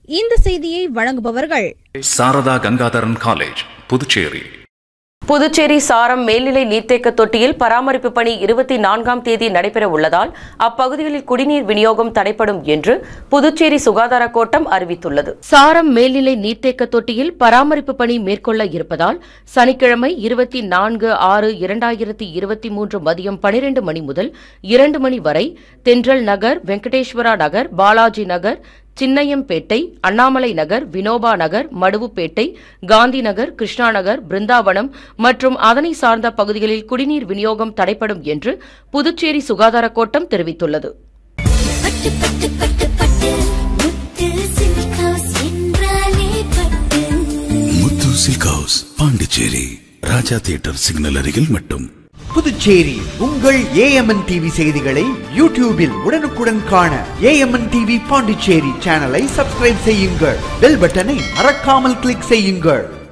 இந்த செய்தியை வழங்குபவர்கள் சாரதா கங்காதரன் காலேஜ் புதுச்சேரி புதுச்சேரி சாரம் மேல்நிலை நீர்த்தேக்க தொட்டியில் பராமரிப்பு பணி இருபத்தி நான்காம் தேதி நடைபெற உள்ளதால் அப்பகுதிகளில் குடிநீர் விநியோகம் தடைப்படும் என்று புதுச்சேரி சுகாதார கோட்டம் அறிவித்துள்ளது சாரம் மேல்நிலை நீர்த்தேக்க தொட்டியில் பராமரிப்பு பணி மேற்கொள்ள இருப்பதால் சனிக்கிழமை இருபத்தி நான்கு ஆறு இரண்டாயிரத்தி இருபத்தி மூன்று மதியம் பனிரெண்டு மணி முதல் இரண்டு மணி வரை தென்றல் நகர் வெங்கடேஸ்வரா நகர் பாலாஜி நகர் சின்னையம்பேட்டை அண்ணாமலை நகர் வினோபா நகர் மடுவுப்பேட்டை காந்தி நகர் கிருஷ்ணா நகர் பிருந்தாவனம் மற்றும் அதனை சார்ந்த பகுதிகளில் குடிநீர் விநியோகம் தடைப்படும் என்று புதுச்சேரி சுகாதார கோட்டம் தெரிவித்துள்ளது பட்டு பட்டு பட்டு பட்டு முத்து சில்க் ஹவுஸ் என்றாலே பட்டு Muthu silk house Pondicherry Raja theatre signal அருகில் மட்டும் புதுச்சேரி உங்கள் ஏஎம்என் டிவி செய்திகளை யூடியூபில் உடனுக்குடன் காண ஏஎம்என் டிவி பாண்டிச்சேரி சேனலை சப்ஸ்கிரைப் செய்யுங்கள் பெல் பட்டனை மறக்காமல் கிளிக் செய்யுங்கள்